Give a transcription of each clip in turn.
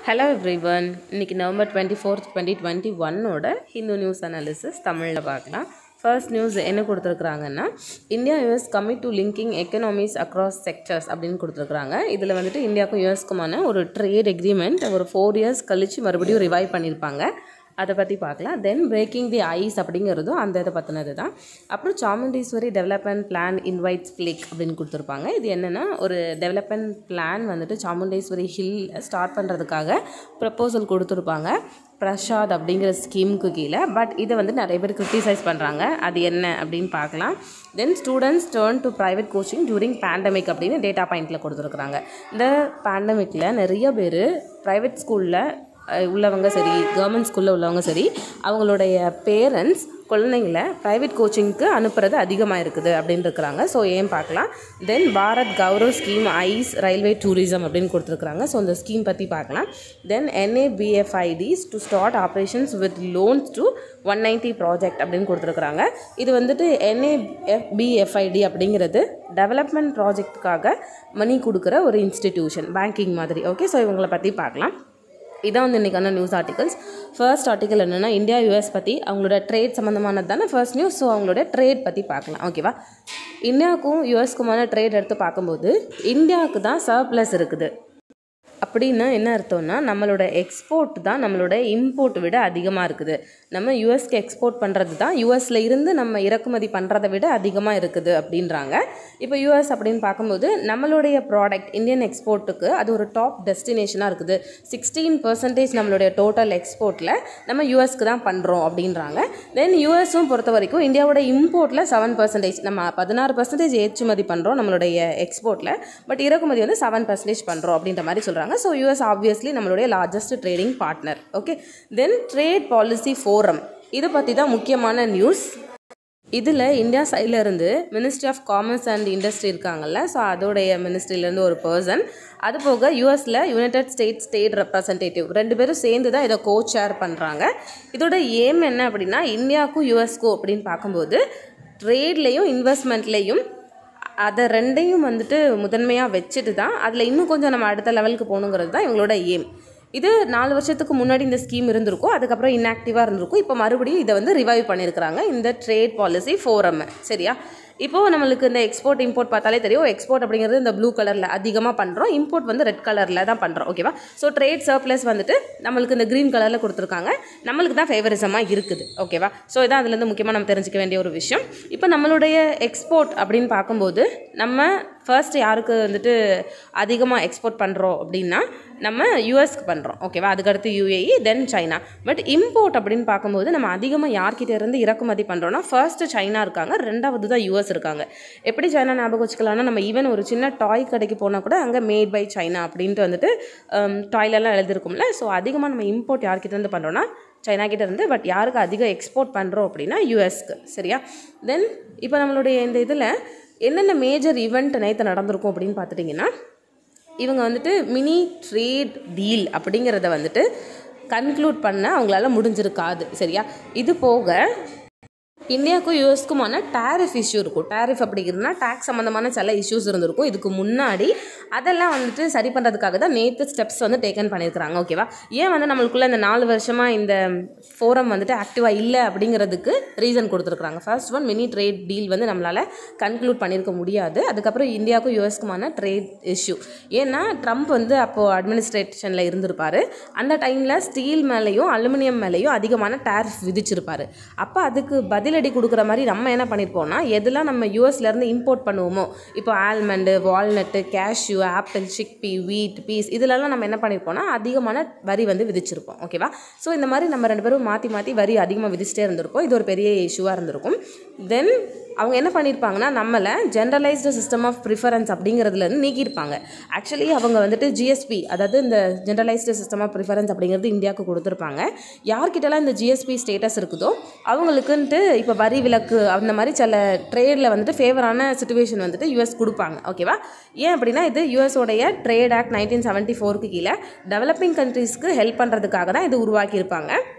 hello everyone இன்னைக்கு November twenty fourth twenty twenty ஒன்னோட Hindu news analysis தமிழில் பார்க்கலாம் ஃபர்ஸ்ட் நியூஸ் என்ன கொடுத்துருக்குறாங்கன்னா India US commit to linking economies across sectors அப்படின்னு கொடுத்துருக்குறாங்க இதில் வந்துட்டு இந்தியாவுக்கும் யூஎஸ்க்குமான ஒரு ட்ரேட் எக்ரிமெண்ட் ஒரு ஃபோர் இயர்ஸ் கழித்து மறுபடியும் ரிவைவ் பண்ணியிருப்பாங்க அதை பற்றி பார்க்கலாம் தென் பிரேக்கிங் தி ஐஸ் அப்படிங்கிறதும் அந்த இதை பற்றினது தான் அப்புறம் Chamundeshwari development plan invites flak அப்படின்னு கொடுத்துருப்பாங்க இது என்னென்னா ஒரு டெவலப்மெண்ட் பிளான் வந்துட்டு சாமுண்டேஸ்வரி ஹில் ஸ்டார்ட் பண்ணுறதுக்காக ப்ரப்போசல் கொடுத்துருப்பாங்க பிரசாத் அப்படிங்கிற ஸ்கீமுக்கு கீழே பட் இதை வந்து நிறைய பேர் கிரிட்டிசைஸ் பண்ணுறாங்க அது என்ன அப்படின்னு பார்க்கலாம் then students turn to private coaching during pandemic அப்படின்னு டேட்டா பாயிண்டில் கொடுத்துருக்குறாங்க இந்த பேண்டமிக்கில் நிறைய பேர் ப்ரைவேட் ஸ்கூலில் உள்ளவங்க சரி கவர்மெண்ட் ஸ்கூலில் உள்ளவங்க சரி அவங்களுடைய பேரண்ட்ஸ் குழந்தைங்கள ப்ரைவேட் கோச்சிங்க்கு அனுப்புறது அதிகமாக இருக்குது அப்படின்னு இருக்கிறாங்க ஸோ ஏன் பார்க்கலாம் then Bharat Gaurav scheme is railway tourism அப்படின்னு கொடுத்துருக்குறாங்க ஸோ இந்த ஸ்கீம் பற்றி பார்க்கலாம் then NaBFID's to start operations with loans to one ninety project அப்படின்னு கொடுத்துருக்குறாங்க இது வந்துட்டு என்ஏபிஎஃப்ஐடி அப்படிங்கிறது டெவலப்மெண்ட் ப்ராஜெக்ட்டுக்காக மணி கொடுக்குற ஒரு இன்ஸ்டிடியூஷன் பேங்கிங் மாதிரி ஓகே ஸோ இவங்களை பற்றி பார்க்கலாம் இதான் வந்து இன்றைக்கான நியூஸ் ஆர்டிகல்ஸ் ஃபர்ஸ்ட் ஆர்டிக்கல் என்னென்னா இந்தியா யூஎஸ் பற்றி அவங்களோட ட்ரேட் சம்மந்தமானது தானே ஃபர்ஸ்ட் நியூஸ் ஸோ அவங்களோட ட்ரேட் பற்றி பார்க்கலாம் ஓகேவா இந்தியாவுக்கும் யூஎஸ்க்குமான ட்ரேட் எடுத்து பார்க்கும்போது இந்தியாவுக்கு தான் சர்ப்ளஸ் இருக்குது அப்படின்னா என்ன அர்த்தம்னா நம்மளோட எக்ஸ்போர்ட் தான் நம்மளோட இம்போர்ட் விட அதிகமாக இருக்குது நம்ம யூஎஸ்க்கு எக்ஸ்போர்ட் பண்ணுறது தான் யூஎஸில் இருந்து நம்ம இறக்குமதி பண்ணுறதை விட அதிகமாக இருக்குது அப்படின்றாங்க இப்போ யூஎஸ் அப்படின்னு பார்க்கும்போது நம்மளுடைய ப்ராடக்ட் இந்தியன் எக்ஸ்போர்ட்டுக்கு அது ஒரு டாப் டெஸ்டினேஷனாக இருக்குது சிக்ஸ்டீன் பர்சன்டேஜ் நம்மளுடைய டோட்டல் எக்ஸ்போர்ட்டில் நம்ம யூஎஸ்க்கு தான் பண்ணுறோம் அப்படின்றாங்க தென் யூஎஸும் பொறுத்த வரைக்கும் இந்தியாவோட இம்போர்ட்டில் செவன் பர்சன்டேஜ் நம்ம பதினாறு பர்சன்டேஜ் ஏற்றுமதி பண்ணுறோம் நம்மளுடைய எக்ஸ்போர்ட்டில் பட் இறக்குமதி வந்து செவன் பர்சன்டேஜ் பண்ணுறோம் அப்படின்ற மாதிரி சொல்கிறாங்க சொல்கிறாங்க ஸோ யூஎஸ் ஆப்வியஸ்லி நம்மளுடைய largest trading partner okay then trade policy forum இதை பற்றி தான் முக்கியமான நியூஸ் இதில் இந்தியா சைடில் இருந்து ministry of commerce and industry இருக்காங்கல்ல ஸோ அதோடைய மினிஸ்ட்ரியிலேருந்து ஒரு பர்சன் அது போக யூஎஸில் யுனைடெட் ஸ்டேட்ஸ் ஸ்டேட் ரெப்ரசன்டேட்டிவ் ரெண்டு பேரும் சேர்ந்து தான் இதை கோ சேர் பண்ணுறாங்க இதோட ஏம் என்ன அப்படின்னா இந்தியாவுக்கும் யூஎஸ்க்கும் அப்படின்னு பார்க்கும்போது ட்ரேட்லேயும் இன்வெஸ்ட்மெண்ட்லேயும் அதை ரெண்டையும் வந்துட்டு முதன்மையாக வச்சுட்டு தான் அதில் இன்னும் கொஞ்சம் நம்ம அடுத்த லெவலுக்கு போகணுங்கிறது தான் இவங்களோட எய்ம் இது நாலு வருஷத்துக்கு முன்னாடி இந்த ஸ்கீம் இருந்திருக்கும் அதுக்கப்புறம் இன்ஆக்டிவாக இருந்திருக்கும் இப்போ மறுபடியும் இதை வந்து ரிவைவ் பண்ணியிருக்கிறாங்க இந்த ட்ரேட் பாலிசி ஃபோரம் சரியா இப்போது நம்மளுக்கு இந்த எக்ஸ்போர்ட் இம்போர்ட் பார்த்தாலே தெரியும் எக்ஸ்போர்ட் அப்படிங்கிறது இந்த ப்ளூ கலரில் அதிகமாக பண்ணுறோம் இம்போர்ட் வந்து ரெட் கலரில் தான் பண்ணுறோம் ஓகேவா ஸோ ட்ரேட் சர்ப்ளஸ் வந்துட்டு நம்மளுக்கு இந்த க்ரீன் கலரில் கொடுத்துருக்காங்க நம்மளுக்கு தான் ஃபேவரிசமாக இருக்குது ஓகேவா ஸோ இதான் அதுலேருந்து முக்கியமாக நம்ம தெரிஞ்சிக்க வேண்டிய ஒரு விஷயம் இப்போ நம்மளுடைய எக்ஸ்போர்ட் அப்படின்னு பார்க்கும்போது நம்ம ஃபர்ஸ்ட் யாருக்கு வந்துட்டு அதிகமாக எக்ஸ்போர்ட் பண்ணுறோம் அப்படின்னா நம்ம யூஎஸ்க்கு பண்ணுறோம் ஓகேவா அதுக்கடுத்து UAE then China but import அப்படின்னு பார்க்கும்போது நம்ம அதிகமாக யார்கிட்ட இருந்து இறக்குமதி பண்ணுறோன்னா ஃபர்ஸ்ட்டு சைனா இருக்காங்க ரெண்டாவது தான் யூஎஸ் இருக்காங்க எப்படி சைனா ஞாபகம் வச்சுக்கலாம்னா நம்ம ஈவன் ஒரு சின்ன டாய் கடைக்கு போனால் கூட அங்கே மேட் பை சைனா அப்படின்ட்டு வந்துட்டு டாய்லெல்லாம் எழுதிருக்கும்ல ஸோ அதிகமாக நம்ம இம்போர்ட் யார்கிட்ட இருந்து பண்ணுறோன்னா சைனா கிட்ட இருந்து பட் யாருக்கு அதிகம் எக்ஸ்போர்ட் பண்ணுறோம் அப்படின்னா யூஎஸ்க்கு சரியா தென் இப்போ நம்மளுடைய இந்த இதில் என்னென்ன மேஜர் ஈவெண்ட் நேற்று நடந்திருக்கும் அப்படின்னு பார்த்துட்டிங்கன்னா இவங்க வந்துட்டு மினி ட்ரேட் டீல் அப்படிங்கிறத வந்துட்டு கன்க்ளூட் பண்ண அவங்களால முடிஞ்சிருக்காது சரியா இது போக இந்தியாவுக்கும் யூஎஸ்க்குமான டேரிஃப் இஷ்யூ இருக்கும் டேரிஃப் அப்படிங்கிறதுனா டேக்ஸ் சம்மந்தமான சில இஷ்யூஸ் இருந்திருக்கும் இதுக்கு முன்னாடி அதெல்லாம் வந்துட்டு சரி பண்ணுறதுக்காக தான் நேற்று ஸ்டெப்ஸ் வந்து டேக்கன் பண்ணியிருக்கிறாங்க ஓகேவா ஏன் வந்து நம்மளுக்குள்ள இந்த நாலு வருஷமாக இந்த ஃபோரம் வந்துட்டு ஆக்டிவாக இல்லை அப்படிங்கிறதுக்கு ரீசன் கொடுத்துருக்குறாங்க first one mini trade deal வந்து நம்மளால் கன்க்ளூட் பண்ணியிருக்க முடியாது அதுக்கப்புறம் இந்தியாவுக்கும் யூஎஸ்க்குமான ட்ரேட் இஷ்யூ ஏன்னா ட்ரம்ப் வந்து அப்போது அட்மினிஸ்ட்ரேஷனில் இருந்திருப்பார் அந்த டைமில் ஸ்டீல் மேலேயும் அலுமினியம் மேலேயும் அதிகமான டேரிஃப் விதிச்சிருப்பார் அப்போ அதுக்கு பதில் பதிலடி கொடுக்குற மாதிரி நம்ம என்ன பண்ணியிருப்போம்னா எதெல்லாம் நம்ம யூஎஸ்லேருந்து இம்போர்ட் பண்ணுவோமோ இப்போ almond walnut cashew apple chickpea wheat peas இதிலெல்லாம் நம்ம என்ன பண்ணியிருப்போம்னா அதிகமான வரி வந்து விதிச்சிருப்போம் ஓகேவா ஸோ இந்த மாதிரி நம்ம ரெண்டு பேரும் மாற்றி மாற்றி வரி அதிகமாக விதிச்சிட்டே இருந்திருப்போம் இது ஒரு பெரிய இஷ்யூவாக இருந்திருக்கும் தென் அவங்க என்ன பண்ணியிருப்பாங்கன்னா நம்மளை ஜென்ரலைஸ்டு சிஸ்டம் ஆஃப் ப்ரிஃபரன்ஸ் அப்படிங்கிறதுலேருந்து நீக்கியிருப்பாங்க ஆக்சுவலி அவங்க வந்துட்டு ஜிஎஸ்பி அதாவது இந்த ஜென்ரலைஸ்டு சிஸ்டம் ஆஃப் ப்ரிஃபரன்ஸ் அப்படிங்கிறது இந்தியாவுக்கு கொடுத்துருப்பாங்க யார்கிட்டலாம் இந்த ஜிஎஸ்பி ஸ்டேட்டஸ் இருக்குதோ அவங்களுக்குன்ட்டு இப்போ வரி விலக்கு அந்த மாதிரி சில ட்ரேடில் வந்துட்டு ஃபேவரான சுச்சுவேஷன் வந்துட்டு யூஎஸ் கொடுப்பாங்க ஓகேவா ஏன் அப்படின்னா இது யூஎஸோடைய ட்ரேட் ஆக்ட் நைன்டீன் செவன்ட்டி ஃபோருக்கு கீழே டெவலப்பிங் கண்ட்ரீஸ்க்கு ஹெல்ப் பண்ணுறதுக்காக தான் இது உருவாக்கியிருப்பாங்க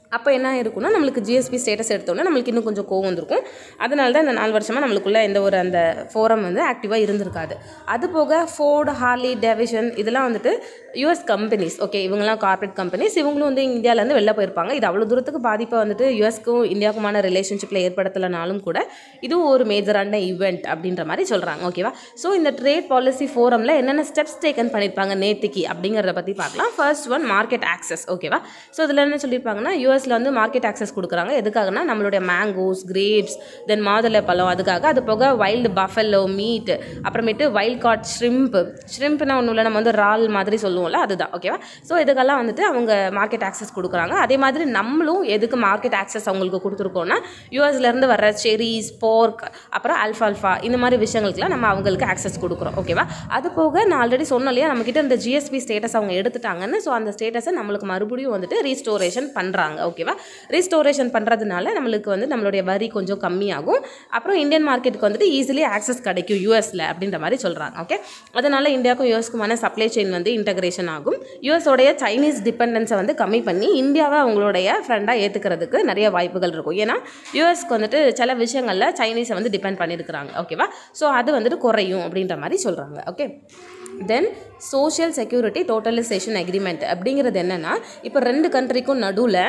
அப்போ என்ன இருக்குன்னா நம்மளுக்கு ஜிஎஸ்பி ஸ்டேட்டஸ் எடுத்தோன்னே நம்மளுக்கு இன்னும் கொஞ்சம் கோவம் வந்திருக்கும் அதனால தான் இந்த நாலு வருஷமாக நம்மளுக்குள்ள எந்த ஒரு அந்த ஃபோரம் வந்து ஆக்டிவாக இருந்திருக்காது அது போக ஃபோர்டு ஹார்லி டேவிஷன் இதெல்லாம் வந்துட்டு யூஎஸ் கம்பெனிஸ் ஓகே இவங்கெல்லாம் கார்ப்பரேட் கம்பெனிஸ் இவங்களும் வந்து இந்தியாவிலேருந்து வெளில போயிருப்பாங்க இது அவ்வளோ தூரத்துக்கு பாதிப்பை வந்துட்டு யூஎஸ்க்கும் இந்தியாவுக்குமான ரிலேஷன்ஷிப்பில் ஏற்படுத்தலைனாலும் கூட இதுவும் ஒரு மேஜரான ஈவெண்ட் அப்படின்ற மாதிரி சொல்கிறாங்க ஓகேவா ஸோ இந்த ட்ரேட் பாலிசி ஃபோரமில் என்னென்ன ஸ்டெப்ஸ் டேக்கன் பண்ணியிருப்பாங்க நேத்திக்கு அப்படிங்கிறத பற்றி பார்க்கலாம் ஃபர்ஸ்ட் ஒன் மார்க்கெட் ஆக்சஸ் ஓகேவா ஸோ இதில் என்ன சொல்லியிருப்பாங்கன்னா யூஎஸில் வந்து மார்க்கெட் ஆக்சஸ் கொடுக்குறாங்க எதுக்காகனா நம்மளுடைய மேங்கோஸ் கிரேப்ஸ் தென் மாதுளை பழம் அதுக்காக அது போக வைல்டு பஃபல்லோ மீட் அப்புறமேட்டு வைல்ட் காட் ஷ்ரிம்ப் ஷ்ரிம்ப்னா ஒன்றும் இல்லை நம்ம வந்து ரால் மாதிரி சொல்லுவோம்ல அதுதான் ஓகேவா ஸோ இதுக்கெல்லாம் வந்துட்டு அவங்க மார்க்கெட் ஆக்சஸ் கொடுக்குறாங்க அதே மாதிரி நம்மளும் எதுக்கு மார்க்கெட் ஆக்சஸ் அவங்களுக்கு கொடுத்துருக்கோம்னா யூஎஸ்லேருந்து வர செரிஸ் போர்க் அப்புறம் அல்ஃபால்ஃபா இந்த மாதிரி விஷயங்களுக்குலாம் நம்ம அவங்களுக்கு ஆக்சஸ் கொடுக்குறோம் ஓகேவா அது போக நான் ஆல்ரெடி சொன்னோம் இல்லையா நம்மக்கிட்ட இந்த ஜிஎஸ்பி ஸ்டேட்டஸ் அவங்க எடுத்துட்டாங்கன்னு ஸோ அந்த ஸ்டேட்டஸை நம்மளுக்கு மறுபடியும் வந்துட்டு ரீஸ்டோரேஷன் பண்ணுறாங்க ஓகேவா ரீஸ்டோரேஷன் பண்ணுறதுனால நம்மளுக்கு வந்து நம்மளுடைய வரி கொஞ்சம் கம்மியாகும் அப்புறம் இந்தியன் மார்க்கெட்டுக்கு வந்துட்டு ஈஸிலி ஆக்சஸ் கிடைக்கும் யூஎஸில் அப்படின்ற மாதிரி சொல்கிறாங்க ஓகே அதனால் இந்தியாவுக்கும் யூஎஸ்க்குமான சப்ளை செயின் வந்து இன்டகிரேஷன் ஆகும் யூஎஸோடைய சைனீஸ் டிபெண்டன்ஸை வந்து கம்மி பண்ணி இந்தியாவை அவங்களுடைய ஃப்ரெண்டாக ஏற்றுக்கிறதுக்கு நிறைய வாய்ப்புகள் இருக்கும் ஏன்னா யூஎஸ்க்கு வந்துட்டு சில விஷயங்களில் சைனீஸை வந்து டிபெண்ட் பண்ணியிருக்கிறாங்க ஓகேவா ஸோ அது வந்துட்டு குறையும் அப்படின்ற மாதிரி சொல்கிறாங்க okay then social security totalisation agreement அப்படிங்கிறது என்னென்னா இப்போ ரெண்டு கண்ட்ரிக்கும் நடுவில்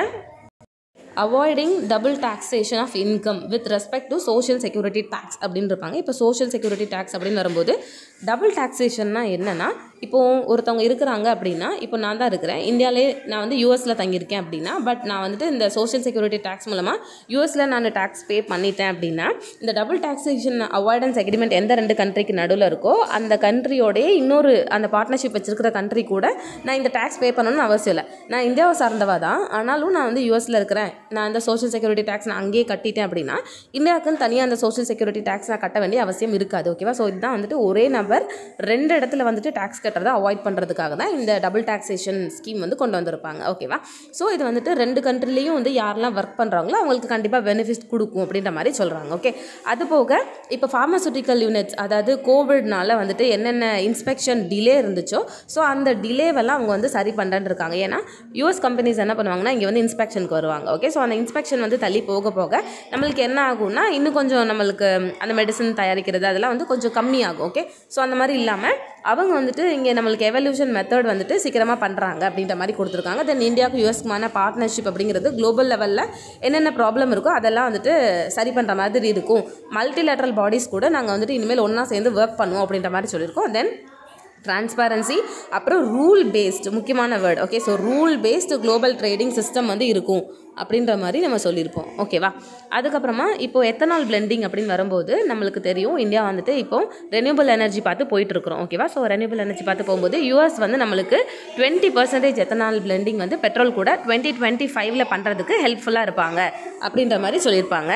avoiding double taxation of income with respect to social security tax அப்படின்னு இருப்பாங்க இப்போ சோஷியல் செக்யூரிட்டி டேக்ஸ் அப்படின்னு வரும்போது டபுள் டாக்ஸேஷன்னா என்னென்னா இப்போ ஒருத்தவங்க இருக்கிறாங்க அப்படின்னா இப்போ நான் தான் இருக்கிறேன் இந்தியாவிலே நான் வந்து யூஎஸில் தங்கியிருக்கேன் அப்படின்னா பட் நான் வந்துட்டு இந்த சோஷியல் செக்யூரிட்டி டேக்ஸ் மூலமாக யூஎஸில் நான் டேக்ஸ் பே பண்ணிட்டேன் அப்படின்னா இந்த டபுள் டாக்ஸேஷன் அவாய்டன்ஸ் அக்ரிமெண்ட் எந்த ரெண்டு கண்ட்ரிக்கு நடுவில் இருக்கோ அந்த கண்ட்ரியோடைய இன்னொரு அந்த பார்ட்னர்ஷிப் வச்சிருக்கிற கண்ட்ரி கூட நான் இந்த டேக்ஸ் பே பண்ணணும்னு அவசியம் இல்லை நான் இந்தியாவை சார்ந்தவா தான் ஆனாலும் நான் வந்து யூஎஸில் இருக்கிறேன் நான் அந்த சோஷியல் செக்யூரிட்டி டேக்ஸ் நான் அங்கேயே கட்டிட்டேன் அப்படின்னா இந்தியாவுக்குன்னு தனியாக அந்த சோஷியல் செக்யூரிட்டி டேக்ஸ் நான் கட்ட வேண்டிய அவசியம் இருக்காது ஓகேவா ஸோ இதுதான் வந்துட்டு ஒரே நபர் ரெண்டு இடத்துல வந்துட்டு டேக்ஸ் கட்டுறதை அவாய்ட் பண்ணுறதுக்காக தான் இந்த டபுள் டாக்ஸேஷன் ஸ்கீம் வந்து கொண்டு வந்திருப்பாங்க ஓகேவா ஸோ இது வந்துட்டு ரெண்டு கண்ட்ரிலையும் வந்து யாரெல்லாம் ஒர்க் பண்ணுறாங்களோ அவங்களுக்கு கண்டிப்பாக பெனிஃபிட் கொடுக்கும் அப்படின்ற மாதிரி சொல்கிறாங்க ஓகே அது போக இப்போ ஃபார்மசூட்டிக்கல் யூனிட்ஸ் அதாவது கோவிட்னால வந்துட்டு என்னென்ன இன்ஸ்பெக்ஷன் டிலே இருந்துச்சோ ஸோ அந்த டிலேவெல்லாம் அவங்க வந்து சரி பண்ணுறேன்னு இருக்காங்க ஏன்னா யூஎஸ் கம்பெனிஸ் என்ன பண்ணுவாங்கன்னா இங்கே வந்து இன்ஸ்பெக்ஷனுக்கு வருவாங்க ஓகே ஸோ அந்த இன்ஸ்பெக்ஷன் வந்து தள்ளி போக போக நம்மளுக்கு என்ன ஆகும்னா இன்னும் கொஞ்சம் நம்மளுக்கு அந்த மெடிசன் தயாரிக்கிறது அதெல்லாம் வந்து கொஞ்சம் கம்மியாகும் ஓகே ஸோ அந்த மாதிரி இல்லாமல் அவங்க வந்துட்டு இங்கே நம்மளுக்கு எவல்யூஷன் மெத்தட் வந்துட்டு சீக்கிரமாக பண்ணுறாங்க அப்படின்ற மாதிரி கொடுத்துருக்காங்க தென் இந்தியாவுக்கு யூஎஸ்க்குமான பார்ட்னர்ஷிப் அப்படிங்கிறது குளோபல் லெவலில் என்னென்ன ப்ராப்ளம் இருக்கோ அதெல்லாம் வந்துட்டு சரி பண்ணுற மாதிரி இருக்கும் மல்டிலேட்ரல் பாடிஸ் கூட நாங்கள் வந்துட்டு இனிமேல் ஒன்றா சேர்ந்து ஒர்க் பண்ணுவோம் அப்படின்ற மாதிரி சொல்லியிருக்கோம் தென் டிரான்ஸ்பரன்சி அப்புறம் ரூல் பேஸ்டு முக்கியமான word okay so rule based global trading system வந்து இருக்கும் அப்படின்ற மாதிரி நம்ம சொல்லியிருப்போம் ஓகேவா அதுக்கப்புறமா இப்போ எத்தனால் பிளெண்டிங் அப்படின்னு வரும்போது நம்மளுக்கு தெரியும் இந்தியா வந்துட்டு இப்போ ரெனியூபிள் எனர்ஜி பார்த்து போயிட்டு இருக்கிறோம் ஓகேவா ஸோ ரெனியூபிள் எனர்ஜி பார்த்து போகும்போது யூஎஸ் வந்து நம்மளுக்கு டுவெண்ட்டி பர்சன்டேஜ் எத்தனால் பிளெண்டிங் வந்து பெட்ரோல் கூட டுவெண்ட்டி டுவெண்ட்டி ஃபைவ்ல பண்ணுறதுக்கு ஹெல்ப்ஃபுல்லாக இருப்பாங்க அப்படின்ற மாதிரி சொல்லியிருப்பாங்க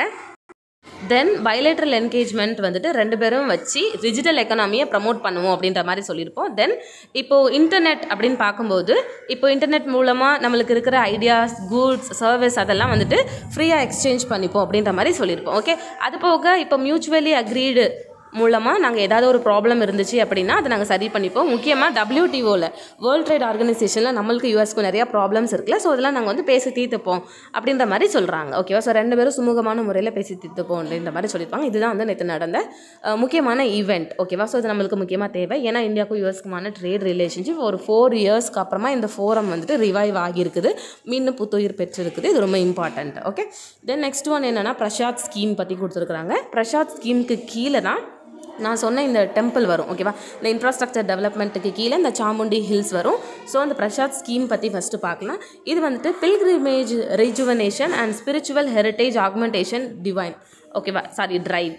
தென் பைலேட்ரல் என்கேஜ்மெண்ட் வந்துட்டு ரெண்டு பேரும் வச்சு டிஜிட்டல் எக்கனாமியை ப்ரமோட் பண்ணுவோம் அப்படின்ற மாதிரி சொல்லியிருப்போம் தென் இப்போது இன்டர்நெட் அப்படின்னு பார்க்கும்போது இப்போ இன்டர்நெட் மூலமாக நம்மளுக்கு இருக்கிற ஐடியாஸ் கூட்ஸ் சர்வீஸ் அதெல்லாம் வந்துட்டு ஃப்ரீயாக எக்ஸ்சேஞ்ச் பண்ணிப்போம் அப்படின்ற மாதிரி சொல்லியிருப்போம் ஓகே அது போக இப்போ மியூச்சுவலி அக்ரீடு மூலமாக நாங்கள் ஏதாவது ஒரு ப்ராப்ளம் இருந்துச்சு அப்படின்னா அதை நாங்கள் சரி பண்ணிப்போம் முக்கியமாக டபிள்யூடிஓவில் வேர்ல்ட் ட்ரேட் ஆர்கனைசேஷனில் நம்மளுக்கு யூஎஸ்க்கு நிறைய ப்ராப்ளம்ஸ் இருக்குல்ல ஸோ அதெல்லாம் நாங்கள் வந்து பேசி தீர்த்துப்போம் அப்படின்ற மாதிரி சொல்கிறாங்க ஓகேவா ஸோ ரெண்டு பேரும் சுமூகமான முறையில் பேசி தீர்த்துப்போம் அப்படின்ற மாதிரி சொல்லியிருப்பாங்க இதுதான் வந்து நேற்று நடந்த அஹ், முக்கியமான ஈவெண்ட் ஓகேவா ஸோ இது நம்மளுக்கு முக்கியமாக தேவை ஏன்னா இந்தியாவுக்கும் யூஎஸ்க்குமான ட்ரேட் ரிலேஷன்ஷிப் ஒரு ஃபோர் இயர்ஸ்க்கு அப்புறமா இந்த ஃபோரம் வந்துட்டு ரிவைவ் ஆகியிருக்குது மீண்டும் புத்துயிர் பெற்றிருக்குது இது ரொம்ப important okay then next one என்னென்னா பிரசாத் ஸ்கீம் பற்றி கொடுத்துருக்குறாங்க பிரசாத் ஸ்கீமுக்கு கீழே தான் நான் சொன்ன இந்த டெம்பிள் வரும் ஓகேவா இந்த இன்ஃப்ராஸ்ட்ரக்சர் டெவலப்மெண்ட்டுக்கு கீழே இந்த சாமுண்டி ஹில்ஸ் வரும் ஸோ அந்த பிரசாத் ஸ்கீம் பற்றி ஃபஸ்ட்டு பார்க்கலாம் இது வந்துட்டு pilgrimage rejuvenation and spiritual heritage augmentation divine ஓகேவா சாரி டிரைவ்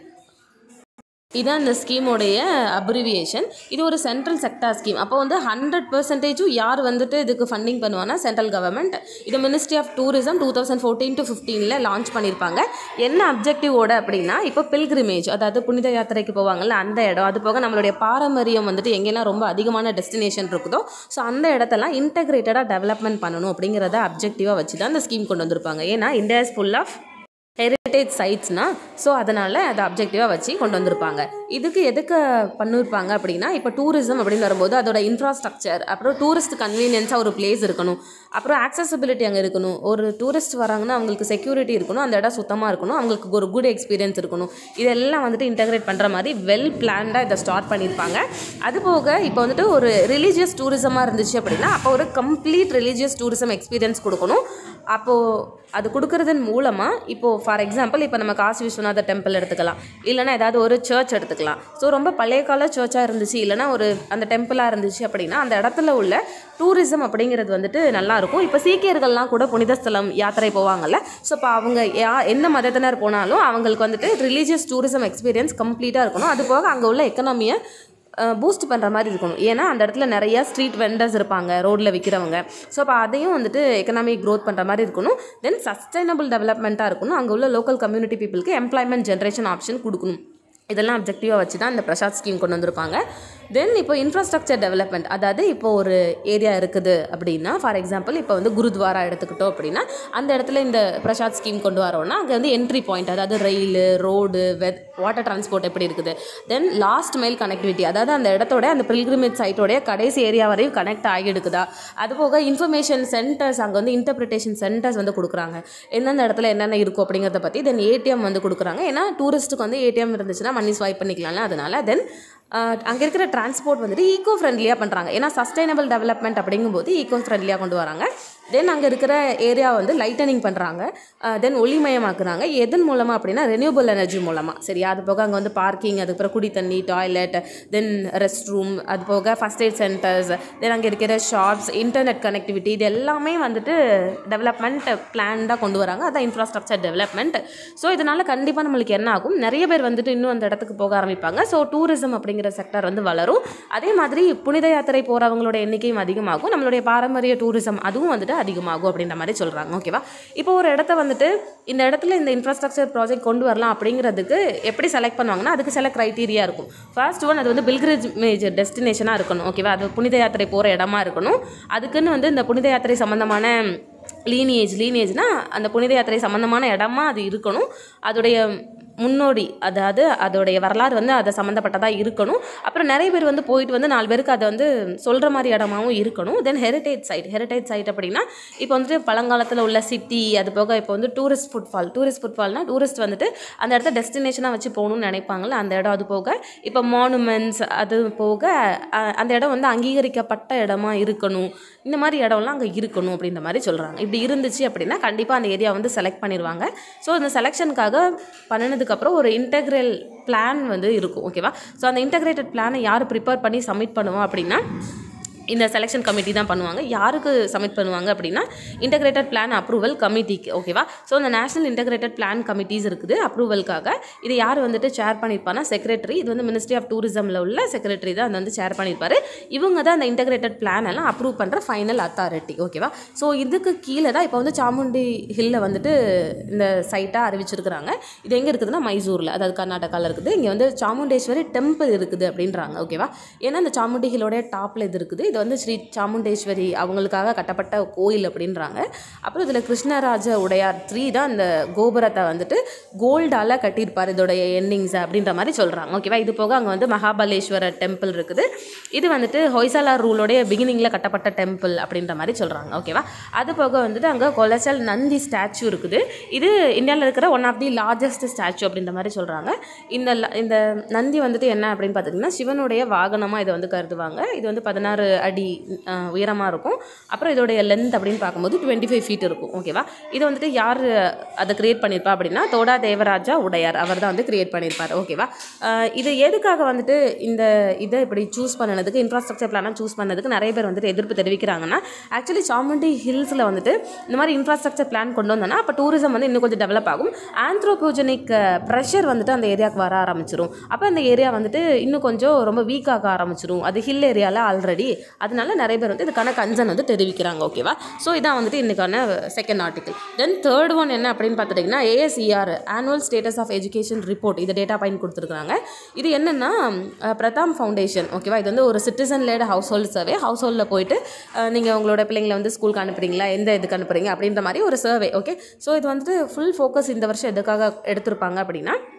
இதான் இந்த ஸ்கீமோடைய அப்ரிவியேஷன் இது ஒரு சென்ட்ரல் செக்டார் ஸ்கீம் அப்போ வந்து ஹண்ட்ரட் பர்சன்டேஜும் யார் வந்துட்டு இதுக்கு ஃபண்டிங் பண்ணுவாங்கன்னா சென்ட்ரல் கவர்மெண்ட் இது ministry of tourism two thousand fourteen to ஃபிஃப்டீனில் லான்ச் பண்ணியிருப்பாங்க என்ன அப்ஜெக்டிவோட அப்படின்னா இப்போ பில்கிரிமேஜ் அதாவது புனித யாத்திரைக்கு போவாங்கல்ல அந்த இடம் அது போக நம்மளுடைய பாரம்பரியம் வந்துட்டு எங்கெல்லாம் ரொம்ப அதிகமான டெஸ்டினேஷன் இருக்குதோ ஸோ அந்த இடத்தெல்லாம் இன்டகிரேட்டடாக டெவலப்மெண்ட் பண்ணணும் அப்படிங்கிறத அப்ஜெக்டிவாக வச்சு தான் இந்த ஸ்கீம் கொண்டு வந்திருப்பாங்க ஏன்னா India is full of heritage சைட்ஸ்னா ஸோ அதனால் அதை அப்ஜெக்டிவாக வச்சு கொண்டு வந்திருப்பாங்க இதுக்கு எதுக்கு பண்ணிருப்பாங்க அப்படின்னா இப்போ டூரிசம் அப்படின்னு வரும்போது அதோட இன்ஃப்ராஸ்ட்ரக்சர் அப்புறம் டூரிஸ்ட் கன்வீனியன்ஸாக ஒரு பிளேஸ் இருக்கணும் அப்புறம் ஆக்சசபிலிட்டி அங்கே இருக்கணும் ஒரு டூரிஸ்ட் வராங்கன்னா அவங்களுக்கு செக்யூரிட்டி இருக்கணும் அந்த இடம் சுத்தமாக இருக்கணும் அவங்களுக்கு ஒரு குட் எக்ஸ்பீரியன்ஸ் இருக்கணும் இதெல்லாம் வந்துட்டு இன்டகிரேட் பண்ணுற மாதிரி வெல் பிளான்டாக இதை ஸ்டார்ட் பண்ணியிருப்பாங்க அது போக இப்போ வந்துட்டு ஒரு ரிலீஜியஸ் டூரிசமாக இருந்துச்சு அப்படின்னா அப்போ ஒரு கம்ப்ளீட் ரிலீஜியஸ் டூரிசம் எக்ஸ்பீரியன்ஸ் கொடுக்கணும் அப்போது அது கொடுக்கறதன் மூலமாக இப்போது ஃபார் எக்ஸாம்பிள் இப்போ நம்ம காசி விஸ்வநாதர் டெம்பிள் எடுத்துக்கலாம் இல்லைனா ஏதாவது ஒரு சர்ச் எடுத்துக்கலாம் ஸோ ரொம்ப பழைய கால சர்ச்சாக இருந்துச்சு இல்லைனா ஒரு அந்த டெம்பிளாக இருந்துச்சு அப்படின்னா அந்த இடத்துல உள்ள டூரிசம் அப்படிங்கிறது வந்துட்டு நல்லா இருக்கும் இப்போ சீக்கியர்கள்லாம் கூட புனித ஸ்தலம் யாத்திரை போவாங்கல்ல ஸோ இப்போ அவங்க யா எந்த மதத்தினர் போனாலும் அவங்களுக்கு வந்துட்டு ரிலீஜியஸ் டூரிசம் எக்ஸ்பீரியன்ஸ் கம்ப்ளீட்டாக இருக்கணும் அது போக அங்கே உள்ள எக்கனாமியை பூஸ்ட் பண்ணுற மாதிரி இருக்கணும் ஏன்னா அந்த இடத்துல நிறைய ஸ்ட்ரீட் வெண்டர்ஸ் இருப்பாங்க ரோட்டில் விற்கிறவங்க ஸோ அப்போ அதையும் வந்துட்டு எக்கனாமிக் க்ரோத் பண்ணுற மாதிரி இருக்கணும் தென் சஸ்டைனபிள் டெவலப்மெண்ட்டாக இருக்கணும் அங்கே உள்ள லோக்கல் கம்யூனிட்டி பீப்புளுக்கு எம்ப்ளாய்மெண்ட் ஜென்ரேஷன் ஆப்ஷன் கொடுக்கணும் இதெல்லாம் அப்ஜெக்டிவாக வச்சு தான் இந்த பிரசாத் ஸ்கீம் கொண்டு வந்திருப்பாங்க தென் இப்போ இன்ஃப்ராஸ்ட்ரக்சர் டெவலப்மெண்ட் அதாவது இப்போ ஒரு ஏரியா இருக்குது அப்படின்னா ஃபார் எக்ஸாம்பிள் இப்போ வந்து குருத்வாரா எடுத்துக்கிட்டோம் அப்படின்னா அந்த இடத்துல இந்த பிரசாத் ஸ்கீம் கொண்டு வரோம்னா அங்கே வந்து என்ட்ரி பாயிண்ட் அதாவது rail road with water transport எப்படி இருக்குது தென் லாஸ்ட் மைல் கனெக்டிவிட்டி அதாவது அந்த இடத்தோட அந்த பில்கிரிமேஜ் சைட்டோடைய கடைசி ஏரியா வரையும் கனெக்ட் ஆகிடுக்குதா அது போக இன்ஃபர்மேஷன் சென்டர்ஸ் அங்கே வந்து இன்டர்பிரிட்டேஷன் சென்டர்ஸ் வந்து கொடுக்குறாங்க எந்தெந்த இடத்துல என்னென்ன இருக்கும் அப்படிங்கிறத பற்றி தென் ஏடிஎம் வந்து கொடுக்குறாங்க ஏன்னா டூரிஸ்ட்டுக்கு வந்து ஏடிஎம் இருந்துச்சுன்னா மணி ஸ்வைப் பண்ணிக்கலாம்ல அதனால தென் அங்கே இருக்கிற டிரான்ஸ்போர்ட் வந்துட்டு ஈகோ ஃப்ரெண்ட்லியாக பண்ணுறாங்க ஏன்னா சஸ்டைனபிள் டெவலப்மெண்ட் அப்படிங்கும்போது ஈகோ ஃப்ரெண்ட்லியாக கொண்டு வராங்க தென் அங்கே இருக்கிற ஏரியா வந்து லைட்டனிங் பண்ணுறாங்க தென் ஒளிமயமாக்குறாங்க எதன் மூலமாக அப்படின்னா ரெனியூபிள் எனர்ஜி மூலமாக சரியா அது போக அங்கே வந்து பார்க்கிங் அதுக்கப்புறம் குடி தண்ணி டாய்லெட் தென் ரெஸ்ட் ரூம் அது போக ஃபஸ்ட் எய்ட் சென்டர்ஸ் தென் அங்கே இருக்கிற ஷாப்ஸ் இன்டர்நெட் கனெக்டிவிட்டி இது எல்லாமே வந்துட்டு டெவலப்மெண்ட் பிளான்டாக கொண்டு வராங்க அதான் இன்ஃப்ராஸ்ட்ரக்சர் டெவலப்மெண்ட் ஸோ இதனால் கண்டிப்பாக நம்மளுக்கு என்ன ஆகும் நிறைய பேர் வந்துட்டு இன்னும் அந்த இடத்துக்கு போக ஆரம்பிப்பாங்க ஸோ டூரிசம் அப்படிங்கிற செக்டர் வந்து வளரும் அதே மாதிரி புனித யாத்திரை போகிறவங்களோட எண்ணிக்கையும் அதிகமாகும் நம்மளுடைய பாரம்பரிய டூரிசம் அதுவும் வந்துட்டு அதிகமாகும் அப்படின்ற மாதிரி சொல்கிறாங்க ஓகேவா இப்போ ஒரு இடத்த வந்துட்டு இந்த இடத்துல இந்த இன்ஃப்ராஸ்ட்ரக்சர் ப்ராஜெக்ட் கொண்டு வரலாம் அப்படிங்கிறதுக்கு எப்படி செலக்ட் பண்ணுவாங்கன்னா அதுக்கு சில க்ரைட்டீரியா இருக்கும் ஃபர்ஸ்ட் ஒன் அது வந்து பில்கிரேஜ் மேஜர் டெஸ்டினேஷனாக இருக்கணும் ஓகேவா அது புனித யாத்திரை போகிற இடமா இருக்கணும் அதுக்குன்னு வந்து இந்த புனித யாத்திரை சம்மந்தமான லீனியேஜ் லீனியேஜ்னா அந்த புனித யாத்திரை சம்மந்தமான இடமா அது இருக்கணும் அதோடைய முன்னோடி அதாவது அதோடைய வரலாறு வந்து அதை சம்மந்தப்பட்டதாக இருக்கணும் அப்புறம் நிறைய பேர் வந்து போயிட்டு வந்து நாலு பேருக்கு அதை வந்து சொல்கிற மாதிரி இடமாவும் இருக்கணும் then heritage site heritage site அப்படின்னா இப்போ வந்துட்டு பழங்காலத்தில் உள்ள சிட்டி அது போக இப்போ வந்து டூரிஸ்ட் ஃபுட்ஃபால் டூரிஸ்ட் ஃபுட்ஃபால்னா டூரிஸ்ட் வந்துட்டு அந்த இடத்த டெஸ்டினேஷனாக வச்சு போகணும்னு நினைப்பாங்கள்ல அந்த இடம் அது போக இப்போ மானுமெண்ட்ஸ் அது போக அஹ், அந்த இடம் வந்து அங்கீகரிக்கப்பட்ட இடமா இருக்கணும் இந்த மாதிரி இடம்லாம் அங்கே இருக்கணும் அப்படின்ற மாதிரி சொல்கிறாங்க இப்படி இருந்துச்சு அப்படின்னா கண்டிப்பாக அந்த ஏரியா வந்து செலக்ட் பண்ணிடுவாங்க ஸோ இந்த செலெக்ஷனுக்காக பண்ணினதுக்கப்புறம் ஒரு இன்டெக்ரல் பிளான் வந்து இருக்கும் ஓகேவா ஸோ அந்த இன்டெகிரேட்டட் பிளானை யார் ப்ரிப்பேர் பண்ணி சப்மிட் பண்ணுவோம் அப்படின்னா இந்த செலெக்ஷன் கமிட்டி தான் பண்ணுவாங்க யாருக்கு சப்மிட் பண்ணுவாங்க அப்படின்னா இன்டகிரேட்டட் பிளான் அப்ரூவல் கமிட்டிக்கு ஓகேவா ஸோ இந்த நேஷனல் இன்டகிரேட்டட் பிளான் கமிட்டிஸ் இருக்குது அப்ரூவலுக்காக இது யார் வந்துட்டு ஷேர் பண்ணியிருப்பானா செக்ரட்டரி இது வந்து மினிஸ்ட்ரி ஆஃப் டூரிசமில் உள்ள செக்ரட்டரி தான் அதை வந்து ஷேர் பண்ணியிருப்பாரு இவங்க தான் அந்த இன்டகிரேட்டட் பிளான் எல்லாம் அப்ரூவ் பண்ணுற ஃபைனல் அத்தாரிட்டி ஓகேவா ஸோ இதுக்கு கீழே தான் இப்போ வந்து சாமுண்டி ஹில்ல வந்துட்டு இந்த சைட்டாக அறிவிச்சிருக்கிறாங்க இது எங்கே இருக்குதுன்னா மைசூரில் அதாவது கர்நாடகாவில் இருக்குது இங்கே வந்து சாமுண்டேஸ்வரி டெம்பிள் இருக்குது அப்படின்றாங்க ஓகேவா ஏன்னா இந்த சாமுண்டி ஹில்லோடைய டாப்பில் இது இருக்குது இது வந்து ஸ்ரீ சாமுண்டேஸ்வரி அவங்களுக்காக கட்டப்பட்ட கோயில் அப்படின்றாங்க அப்புறம் இதில் கிருஷ்ணராஜ உடையார் த்ரீ தான் இந்த கோபுரத்தை வந்துட்டு கோல்டால் கட்டியிருப்பார் இதோடைய எண்டிங்ஸ் அப்படின்ற மாதிரி சொல்கிறாங்க ஓகேவா இது போக அங்கே வந்து மகாபலேஸ்வரர் டெம்பிள் இருக்குது இது வந்துட்டு ஹொய்சாலா ரூலோடைய பிகினிங்கில் கட்டப்பட்ட டெம்பிள் அப்படின்ற மாதிரி சொல்கிறாங்க ஓகேவா அது போக வந்துட்டு அங்கே கொலசல் நந்தி ஸ்டாச்சு இருக்குது இது இந்தியாவில் இருக்கிற one of the largest statue அப்படின்ற மாதிரி சொல்கிறாங்க இந்த ல- இந்த நந்தி வந்துட்டு என்ன அப்படின்னு பார்த்தீங்கன்னா சிவனுடைய வாகனமாக இதை வந்து கருதுவாங்க இது வந்து பதினாறு அடி உயரமாக இருக்கும் அப்புறம் இதோடைய லென்த் அப்படின்னு பார்க்கும்போது டுவெண்ட்டி ஃபைவ் ஃபீட் இருக்கும் ஓகேவா இது வந்துட்டு யார் அதை கிரியேட் பண்ணியிருப்பா அப்படின்னா தோடா தேவராஜா உடையார் அவர் தான் வந்து கிரியேட் பண்ணியிருப்பார் ஓகேவா அஹ் இது எதுக்காக வந்துட்டு இந்த இதை இப்படி சூஸ் பண்ணதுக்கு இன்ஃப்ராஸ்ட்ரக்சர் பிளானாக சூஸ் பண்ணதுக்கு நிறைய பேர் வந்துட்டு எதிர்ப்பு தெரிவிக்கிறாங்கன்னா ஆக்சுவலி சாமுண்டி ஹில்ஸில் வந்துட்டு இந்த மாதிரி இன்ஃப்ராஸ்ட்ரக்சர் பிளான் கொண்டு வந்தோன்னா அப்போ டூரிசம் வந்து இன்னும் கொஞ்சம் டெவலப் ஆகும் ஆந்த்ரோபோஜனிக் ப்ரெஷர் வந்துட்டு அந்த ஏரியாவுக்கு வர ஆரம்பிச்சிரும் அப்போ அந்த ஏரியா வந்துட்டு இன்னும் கொஞ்சம் ரொம்ப வீக் ஆக ஆரம்பிச்சிரும் அது ஹில் ஏரியாவில் ஆல்ரெடி அதனால நிறைய பேர் வந்து இதுக்கான கன்சர்ன் வந்து தெரிவிக்கிறாங்க ஓகேவா ஸோ இதான் வந்துட்டு இன்னைக்கான second article then third one என்ன அப்படின்னு பார்த்துட்டிங்கன்னா ASER annual status of education report இது டேட்டா பாயிண்ட் கொடுத்துருக்காங்க இது என்னென்னா பிரதாம் ஃபவுண்டேஷன் ஓகேவா இது வந்து ஒரு citizen led household survey ஹவுஸ் ஹோல்டில் போயிட்டு நீங்கள் உங்களோட பிள்ளைங்களை வந்து ஸ்கூலுக்கு அனுப்புறீங்களா எந்த இதுக்கு அனுப்புறீங்க அப்படின்ற மாதிரி ஒரு சர்வே ஓகே ஸோ இது வந்துட்டு ஃபுல் ஃபோக்கஸ் இந்த வருஷம் எதுக்காக எடுத்திருப்பாங்க அப்படின்னா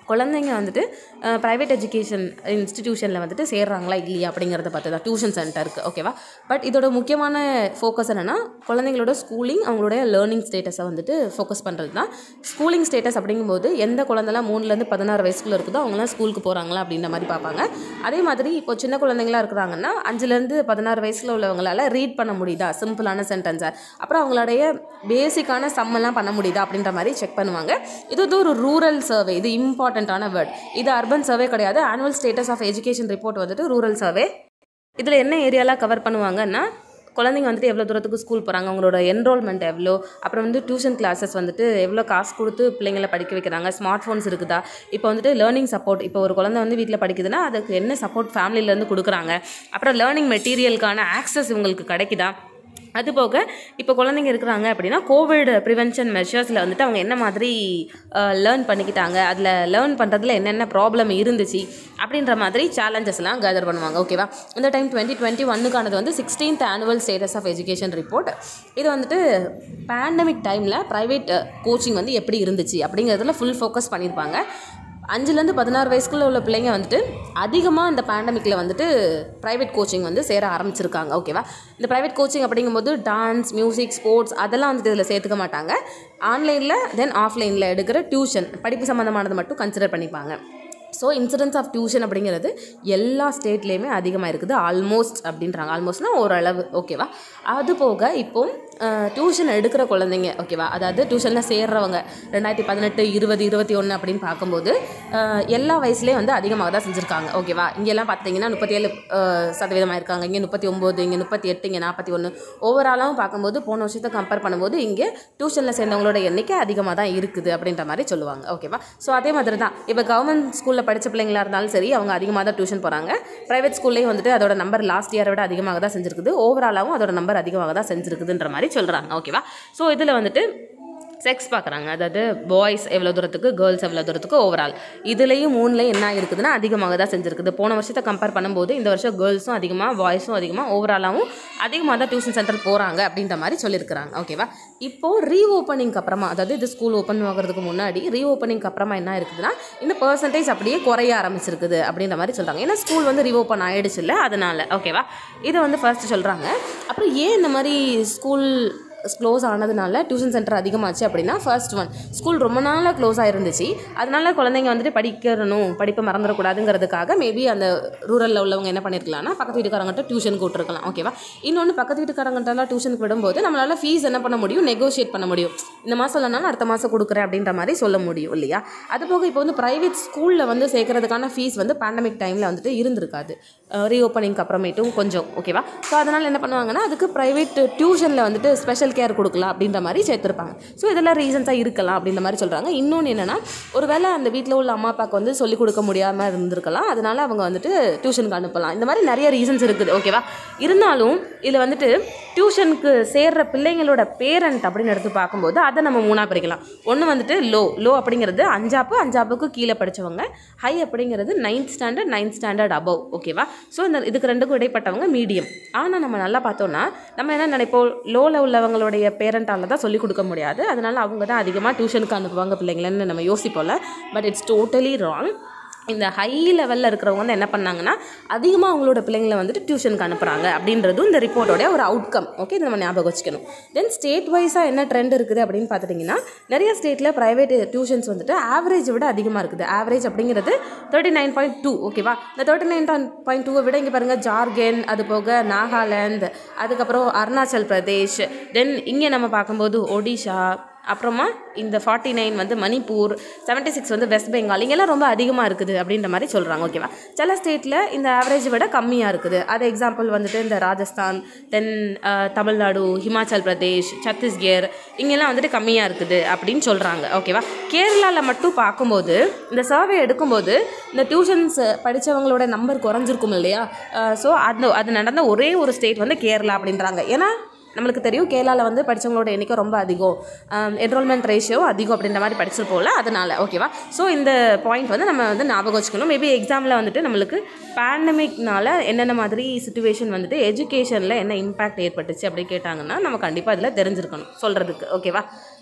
குழந்தைங்க வந்துட்டு ப்ரைவேட் எஜுகேஷன் இன்ஸ்டிடியூஷனில் வந்துட்டு சேர்றாங்களா இல்லையா அப்படிங்கிறத பார்த்து தான் டியூஷன் சென்டருக்கு ஓகேவா பட் இதோட முக்கியமான ஃபோக்கஸ் என்னென்னா குழந்தைங்களோட ஸ்கூலிங் அவங்களுடைய லேர்னிங் ஸ்டேட்டஸை வந்துட்டு ஃபோக்கஸ் பண்ணுறது தான் ஸ்கூலிங் ஸ்டேட்டஸ் அப்படிங்கும்போது எந்த குழந்தைலாம் மூணுலேருந்து பதினாறு வயசுக்குள்ள இருக்குதோ அவங்களாம் ஸ்கூலுக்கு போகிறாங்களா அப்படின்ற மாதிரி பார்ப்பாங்க அதே மாதிரி இப்போ சின்ன குழந்தைங்களா இருக்கிறாங்கன்னா அஞ்சுலேருந்து பதினாறு வயசில் உள்ளவங்களால ரீட் பண்ண முடியுதா சிம்பிளான சென்டென்ஸை அப்புறம் அவங்களுடைய பேசிக்கான சம்மெல்லாம் பண்ண முடியுதா அப்படின்ற மாதிரி செக் பண்ணுவாங்க இது வந்து ஒரு ரூரல் சர்வே இது இம்பார்ட்டண்ட்டான வேர்ட் இது அர்பன் சர்வே கிடையாது annual status of education report வந்துட்டு ரூரல் சர்வே இதில் என்ன ஏரியாலாம் கவர் பண்ணுவாங்கன்னா குழந்தைங்க வந்துட்டு எவ்வளோ தூரத்துக்கு ஸ்கூல் போகிறாங்க அவங்களோட என்ரோல்மெண்ட் எவ்வளோ அப்புறம் வந்து டியூஷன் கிளாஸஸ் வந்துட்டு எவ்வளோ காசு கொடுத்து பிள்ளைங்களை படிக்க வைக்கிறாங்க ஸ்மார்ட் ஃபோன்ஸ் இருக்குதா இப்போ வந்துட்டு லேர்னிங் சப்போர்ட் இப்போ ஒரு குழந்தை வந்து வீட்டில் படிக்குதுன்னா அதுக்கு என்ன சப்போர்ட் ஃபேமிலியிலேருந்து கொடுக்குறாங்க அப்புறம் லேர்னிங் மெட்டீரியலுக்கான ஆக்சஸ் இவங்களுக்கு கிடைக்குதா அது போக இப்போ குழந்தைங்க இருக்கிறாங்க அப்படின்னா கோவிட் ப்ரிவென்ஷன் மெஷர்ஸில் வந்துட்டு அவங்க என்ன மாதிரி லேர்ன் பண்ணிக்கிட்டாங்க அதில் லேர்ன் பண்ணுறதுல என்னென்ன ப்ராப்ளம் இருந்துச்சு அப்படின்ற மாதிரி சேலஞ்சஸ்லாம் கேதர் பண்ணுவாங்க ஓகேவா இந்த டைம் டுவெண்ட்டி டுவெண்ட்டி ஒன்னுக்கானது வந்து sixteenth annual status of education report இது வந்துட்டு பேண்டமிக் டைமில் ப்ரைவேட் கோச்சிங் வந்து எப்படி இருந்துச்சு அப்படிங்கிறதுல ஃபுல் ஃபோக்கஸ் பண்ணியிருப்பாங்க அஞ்சுலேருந்து பதினாறு வயசுக்குள்ள உள்ள பிள்ளைங்க வந்துட்டு அதிகமாக இந்த பேண்டமிக்கில் வந்துட்டு ப்ரைவேட் கோச்சிங் வந்து சேர ஆரம்பிச்சிருக்காங்க ஓகேவா இந்த ப்ரைவேட் கோச்சிங் அப்படிங்கும்போது டான்ஸ் மியூசிக் ஸ்போர்ட்ஸ் அதெல்லாம் வந்துட்டு இதில் சேர்த்துக்க மாட்டாங்க ஆன்லைனில் தென் ஆஃப்லைனில் எடுக்கிற டியூஷன் படிப்பு சம்மந்தமானது மட்டும் கன்சிடர் பண்ணிப்பாங்க ஸோ இன்சிடென்ஸ் ஆஃப் டியூஷன் அப்படிங்கிறது எல்லா ஸ்டேட்லேயுமே அதிகமாக இருக்குது ஆல்மோஸ்ட் அப்படின்றாங்க ஆல்மோஸ்ட்னா ஓரளவு ஓகேவா அது போக இப்போ டியூஷன் எடுக்கிற குழந்தைங்க ஓகேவா அதாவது டியூஷனில் சேர்றவங்க ரெண்டாயிரத்தி பதினெட்டு இருபது இருபத்தி ஒன்று அப்படின்னு பார்க்கும்போது அஹ், எல்லா வயசுலேயும் வந்து அதிகமாக தான் செஞ்சுருக்காங்க ஓகேவா இங்கெல்லாம் பார்த்தீங்கன்னா முப்பத்தி ஏழு சதவீதமாக இருக்காங்க இங்கே முப்பத்தி ஒம்பது இங்கே முப்பத்தி எட்டு இங்கே நாற்பத்தி ஒன்று ஓவராலாகவும் பார்க்கும்போது போன வருஷத்தை கம்பேர் பண்ணும்போது இங்கே டியூஷனில் சேர்ந்தவங்களோட எண்ணிக்கை அதிகமாக தான் இருக்குது அப்படின்ற மாதிரி சொல்லுவாங்க ஓகேவா ஸோ அதே மாதிரி தான் இப்போ கவர்மெண்ட் ஸ்கூலில் படித்த பிள்ளைங்களா இருந்தாலும் சரி அவங்க அதிகமாக தான் டியூஷன் போகிறாங்க ப்ரைவேட் ஸ்கூல்லேயும் வந்துட்டு அதோட நம்பர் லாஸ்ட் இயரை விட அதிகமாக தான் செஞ்சிருக்குது ஓவராலாகவும் அதோட நம்பர் அதிகமாக தான் செஞ்சிருக்குதுன்ற மாதிரி சொல்கிறாங்க ஓகேவா ஸோ இதில் வந்துட்டு செக்ஸ் பார்க்குறாங்க அதாவது பாய்ஸ் எவ்வளோ தூரத்துக்கு கேர்ள்ஸ் எவ்வளோ தூரத்துக்கு ஓவரால் இதுலேயும் மூணுலேயும் என்ன இருக்குதுன்னா அதிகமாக தான் செஞ்சுருக்குது போன வருஷத்தை கம்பேர் பண்ணும்போது இந்த வருஷம் கேர்ள்ஸும் அதிகமாக பாய்ஸும் அதிகமாக ஓவராலாகவும் அதிகமாக தான் டியூஷன் சென்டர் போகிறாங்க அப்படின்ற மாதிரி சொல்லியிருக்கிறாங்க ஓகேவா இப்போது ரீஓப்பனிங்க்கு அப்புறமா அதாவது இது ஸ்கூல் ஓப்பன் ஆகிறதுக்கு முன்னாடி ரீஓப்பனிங்க்கு அப்புறமா என்ன இருக்குதுன்னா இந்த பர்சன்டேஜ் அப்படியே குறைய ஆரம்பிச்சிருக்குது அப்படின்ற மாதிரி சொல்கிறாங்க ஏன்னா ஸ்கூல் வந்து ரீஓப்பன் ஆயிடுச்சு இல்லை அதனால் ஓகேவா இதை வந்து ஃபர்ஸ்ட் சொல்கிறாங்க அப்புறம் ஏன் இந்த மாதிரி ஸ்கூல் க்ளோஸ் ஆனதுனால டியூஷன் சென்டர் அதிகமாச்சு அப்படின்னா ஃபர்ஸ்ட் ஒன் ஸ்கூல் ரொம்ப நாளாக க்ளோஸ் ஆயிருந்துச்சு அதனால குழந்தைங்க வந்துட்டு படிக்கணும் படிப்பை மறந்துடக்கூடாதுங்கிறதுக்காக மேபி அந்த ரூரலில் உள்ளவங்க என்ன பண்ணியிருக்கலாம்னா பக்கத்து வீட்டுக்காரங்கிட்ட டியூஷன் கூட்டிருக்கலாம் ஓகேவா இன்னொன்று பக்கத்து வீட்டுக்காரங்கிட்டலாம் டியூஷனுக்கு விடும்போது நம்மளால் ஃபீஸ் என்ன பண்ண முடியும் நெகோஷியேட் பண்ண முடியும் இந்த மாதம் இல்லைனாலும் அடுத்த மாதம் கொடுக்குறேன் அப்படின்ற மாதிரி சொல்ல முடியும் இல்லையா அது போக இப்போ வந்து ப்ரைவேட் ஸ்கூலில் வந்து சேர்க்கறதுக்கான ஃபீஸ் வந்து பேண்டமிக் டைமில் வந்துட்டு இருந்திருக்காது ரீஓப்பனிங்க்கு அப்புறமேட்டும் கொஞ்சம் ஓகேவா ஸோ அதனால் என்ன பண்ணுவாங்கன்னா அதுக்கு ப்ரைவேட் டியூஷனில் வந்துட்டு ஸ்பெஷல் கேர் கொடுக்கலாம் அப்படின்ற மாதிரி சேர்த்துருப்பாங்க ஸோ இதெல்லாம் ரீசன்ஸாக இருக்கலாம் அப்படின்ற மாதிரி சொல்கிறாங்க இன்னொன்று என்னென்னா ஒருவேளை அந்த வீட்டில் உள்ள அம்மா அப்பாவுக்கு வந்து சொல்லிக் கொடுக்க முடியாமல் இருந்திருக்கலாம் அதனால அவங்க வந்துட்டு டியூஷனுக்கு அனுப்பலாம் இந்த மாதிரி நிறைய ரீசன்ஸ் இருக்குது ஓகேவா இருந்தாலும் இதில் வந்துட்டு டியூஷனுக்கு சேர்ற பிள்ளைங்களோட பேரண்ட் அப்படின்னு எடுத்து பார்க்கும்போது அதை நம்ம மூணாக பிரிக்கலாம் ஒன்று வந்துட்டு லோ லோ அப்படிங்கிறது அஞ்சாப்பு அஞ்சாப்புக்கு கீழே படித்தவங்க ஹை அப்படிங்கிறது ninth standard ninth standard above ஓகேவா ஸோ இந்த இதுக்கு ரெண்டுக்கும் இடைப்பட்டவங்க மீடியம் ஆனால் நம்ம நல்லா பார்த்தோம்னா நம்ம என்ன நினைப்போம் லோவில் உள்ளவங்களுடைய பேரண்டால் தான் சொல்லிக் கொடுக்க முடியாது அதனால அவங்க தான் அதிகமாக டியூஷனுக்கு அனுப்புவாங்க பிள்ளைங்களன்னு நம்ம யோசிப்போம்ல பட் இட்ஸ் டோட்டலி ராங் இந்த ஹை லெவலில் இருக்கிறவங்க வந்து என்ன பண்ணாங்கன்னா அதிகமாக அவங்களோட பிள்ளைங்களை வந்துட்டு டியூஷனுக்கு அனுப்புகிறாங்க அப்படின்றதும் இந்த ரிப்போர்ட்டோட ஒரு அவுட்கம் ஓகே இதை நம்ம ஞாபகம் வச்சுக்கணும் தென் ஸ்டேட் வைஸாக என்ன ட்ரெண்ட் இருக்குது அப்படின்னு பார்த்துட்டிங்கன்னா நிறைய ஸ்டேட்டில் ப்ரைவேட் டியூஷன்ஸ் வந்துட்டு ஆவரேஜ் விட அதிகமாக இருக்குது ஆவரேஜ் அப்படிங்கிறது தேர்ட்டி நைன் பாயிண்ட் டூ ஓகேவா இந்த தேர்ட்டி நைன் பாயிண்ட் டூவை விட இங்கே பாருங்கள் ஜார்க்கண்ட் அது போக நாகாலாந்து அதுக்கப்புறம் அருணாச்சல் பிரதேஷ் தென் இங்கே நம்ம பார்க்கும்போது ஒடிஷா அப்புறமா இந்த ஃபார்ட்டி நைன் வந்து மணிப்பூர் செவன்ட்டி சிக்ஸ் வந்து வெஸ்ட் பெங்கால் இங்கெல்லாம் ரொம்ப அதிகமாக இருக்குது அப்படின்ற மாதிரி சொல்கிறாங்க ஓகேவா சில ஸ்டேட்டில் இந்த ஆவரேஜ் விட கம்மியாக இருக்குது அது எக்ஸாம்பிள் வந்துட்டு இந்த ராஜஸ்தான் தென் தமிழ்நாடு ஹிமாச்சல் பிரதேஷ் சத்தீஸ்கர் இங்கெல்லாம் வந்துட்டு கம்மியாக இருக்குது அப்படின்னு சொல்கிறாங்க ஓகேவா கேரளாவில் மட்டும் பார்க்கும்போது இந்த சர்வே எடுக்கும்போது இந்த டியூஷன்ஸ் படித்தவங்களோட நம்பர் குறைஞ்சிருக்கும் இல்லையா ஸோ அந்த அது நடந்த ஒரே ஒரு ஸ்டேட் வந்து கேரளா அப்படின்றாங்க ஏன்னா நம்மளுக்கு தெரியும் கேரளாவில் வந்து படித்தவங்களோட எண்ணிக்கை ரொம்ப அதிகம் என்ரோல்மெண்ட் ரேஷியோ அதிகம் அப்படின்ற மாதிரி படிச்சிருப்போம்ல அதனால் ஓகேவா ஸோ இந்த பாயிண்ட் வந்து நம்ம வந்து ஞாபகம் வச்சுக்கணும் மேபி எக்ஸாமில் வந்துட்டு நம்மளுக்கு பேண்டமிக்னால என்னென்ன மாதிரி சுச்சுவேஷன் வந்துட்டு எஜுகேஷனில் என்ன இம்பாக்ட் ஏற்பட்டுச்சு அப்படி கேட்டாங்கன்னா நம்ம கண்டிப்பாக இதில் தெரிஞ்சிருக்கணும் சொல்கிறதுக்கு ஓகேவா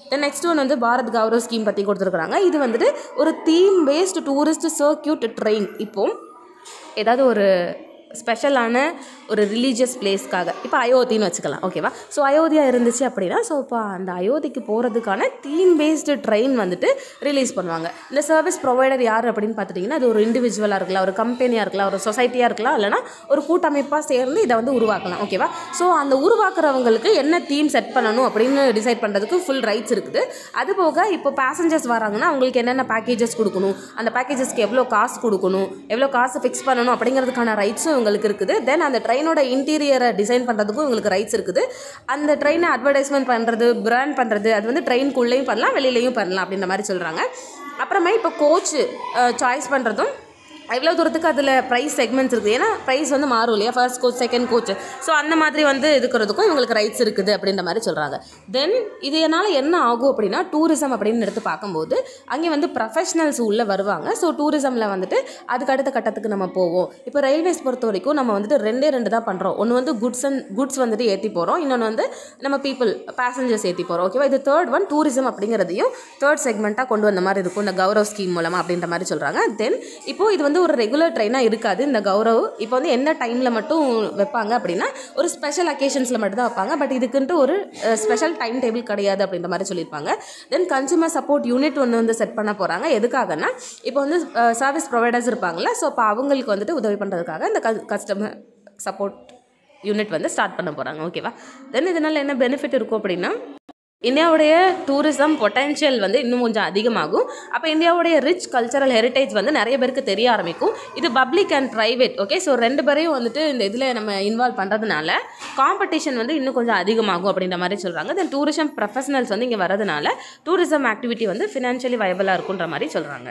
தென் நெக்ஸ்ட் ஒன் வந்து பாரத் கௌரவ் ஸ்கீம் பற்றி கொடுத்துருக்குறாங்க இது வந்துட்டு ஒரு theme based tourist circuit train இப்போ ஏதாவது ஒரு ஸ்பெஷலான ஒரு ரிலீஜியஸ் பிளேஸ்க்காக இப்போ அயோத்தின்னு வச்சுக்கலாம் ஓகேவா ஸோ அயோத்தியா இருந்துச்சு அப்படின்னா ஸோ இப்போ அந்த அயோத்திக்கு போகிறதுக்கான தீம் பேஸ்டு ட்ரெயின் வந்துட்டு ரிலீஸ் பண்ணுவாங்க இந்த சர்வீஸ் ப்ரொவைடர் யார் அப்படின்னு பார்த்துட்டிங்கன்னா அது ஒரு இண்டிவிஜுவலாக இருக்கலாம் ஒரு கம்பெனியாக இருக்கலாம் ஒரு சொசைட்டியாக இருக்கலாம் இல்லைனா ஒரு கூட்டமைப்பாக சேர்ந்து இதை வந்து உருவாக்கலாம் ஓகேவா ஸோ அந்த உருவாக்குறவங்களுக்கு என்ன தீம் செட் பண்ணணும் அப்படின்னு டிசைட் பண்ணுறதுக்கு ஃபுல் ரைட்ஸ் இருக்குது அது போக இப்போ பேசஞ்சர்ஸ் வராங்கன்னா அவங்களுக்கு என்னென்ன பேக்கேஜஸ் கொடுக்கணும் அந்த பேக்கேஜஸ்க்கு எவ்வளோ காசு கொடுக்கணும் எவ்வளோ காசு ஃபிக்ஸ் பண்ணணும் அப்படிங்கிறதுக்கான ரைட்ஸும் இவங்களுக்கு இருக்குது தென் அந்த ட்ரெயினோட இன்டீரியரை டிசைன் பண்ணுறதுக்கும் இவங்களுக்கு ரைட்ஸ் இருக்குது அந்த ட்ரெயினை அட்வர்டைஸ்மெண்ட் பண்ணுறது பிராண்ட் பண்ணுறது அது வந்து ட்ரெயின்குள்ளேயும் பண்ணலாம் வெளியிலையும் பண்ணலாம் அப்படின்ற மாதிரி சொல்கிறாங்க அப்புறமா இப்போ கோச் சாய்ஸ் பண்ணுறதும் எவ்வளோ தூரத்துக்கு அதில் ப்ரைஸ் செக்மெண்ட்ஸ் இருக்குது ஏன்னா ப்ரைஸ் வந்து மாறும் இல்லையா first coach second coach so அந்த மாதிரி வந்து இருக்கிறதுக்கும் இவங்களுக்கு ரைட்ஸ் இருக்குது அப்படின்ற மாதிரி சொல்கிறாங்க தென் இதனால் என்ன ஆகும் அப்படின்னா டூரிசம் அப்படின்னு எடுத்து பார்க்கும்போது அங்கே வந்து ப்ரொஃபஷனல்ஸ் உள்ளே வருவாங்க ஸோ டூரிசமில் வந்துட்டு அதுக்கு அடுத்த கட்டத்துக்கு நம்ம போவோம் இப்போ ரயில்வேஸ் பொறுத்த வரைக்கும் நம்ம வந்துட்டு ரெண்டே ரெண்டு தான் பண்ணுறோம் ஒன்று வந்து குட்ஸ் அண்ட் குட்ஸ் வந்துட்டு ஏற்றி போகிறோம் இன்னொன்று வந்து நம்ம பீப்புள் பேசஞ்சர்ஸ் ஏற்றி போகிறோம் ஓகேவா இது தேர்ட் ஒன் டூரிசம் அப்படிங்கிறதையும் தேர்ட் செக்மெண்ட்டாக கொண்டு வந்த மாதிரி இருக்கும் இந்த கௌரவ் ஸ்கீம் மூலமாக அப்படின்ற மாதிரி சொல்கிறாங்க தென் இப்போ இது வந்து ஒரு ரெகுலர் ட்ரெயினாக இருக்காது இந்த கௌரவ் இப்போ வந்து என்ன டைமில் மட்டும் வைப்பாங்க அப்படின்னா ஒரு ஸ்பெஷல் அக்கேஷன்ஸில் மட்டும் தான் வைப்பாங்க பட் இதுக்குன்ட்டு ஒரு ஸ்பெஷல் டைம் டேபிள் கிடையாது அப்படின்ற மாதிரி சொல்லியிருப்பாங்க தென் கன்சூமர் சப்போர்ட் யூனிட் ஒன்று வந்து செட் பண்ண போகிறாங்க எதுக்காகனா இப்போ வந்து சர்வீஸ் ப்ரொவைடர்ஸ் இருப்பாங்கல்ல ஸோ இப்போ அவங்களுக்கு வந்துட்டு உதவி பண்ணுறதுக்காக இந்த கஸ்டமர் சப்போர்ட் யூனிட் வந்து ஸ்டார்ட் பண்ண போகிறாங்க ஓகேவா தென் இதனால் என்ன பெனிஃபிட் இருக்கும் அப்படின்னா இந்தியாவுடைய டூரிசம் பொட்டென்ஷியல் வந்து இன்னும் கொஞ்சம் அதிகமாகும் அப்போ இந்தியாவுடைய ரிச் கல்ச்சரல் ஹெரிட்டேஜ் வந்து நிறைய பேருக்கு தெரிய ஆரம்பிக்கும் இது public and private okay so ரெண்டு பேரையும் வந்துட்டு இந்த இதில் நம்ம இன்வால்வ் பண்ணுறதுனால காம்படிஷன் வந்து இன்னும் கொஞ்சம் அதிகமாகும் அப்படின்ற மாதிரி சொல்கிறாங்க தென் டூரிசம் ப்ரொஃபஷனல்ஸ் வந்து இங்கே வரதுனால டூரிசம் ஆக்டிவிட்டி வந்து ஃபினான்ஷியலி வைபிளாக இருக்குன்ற மாதிரி சொல்கிறாங்க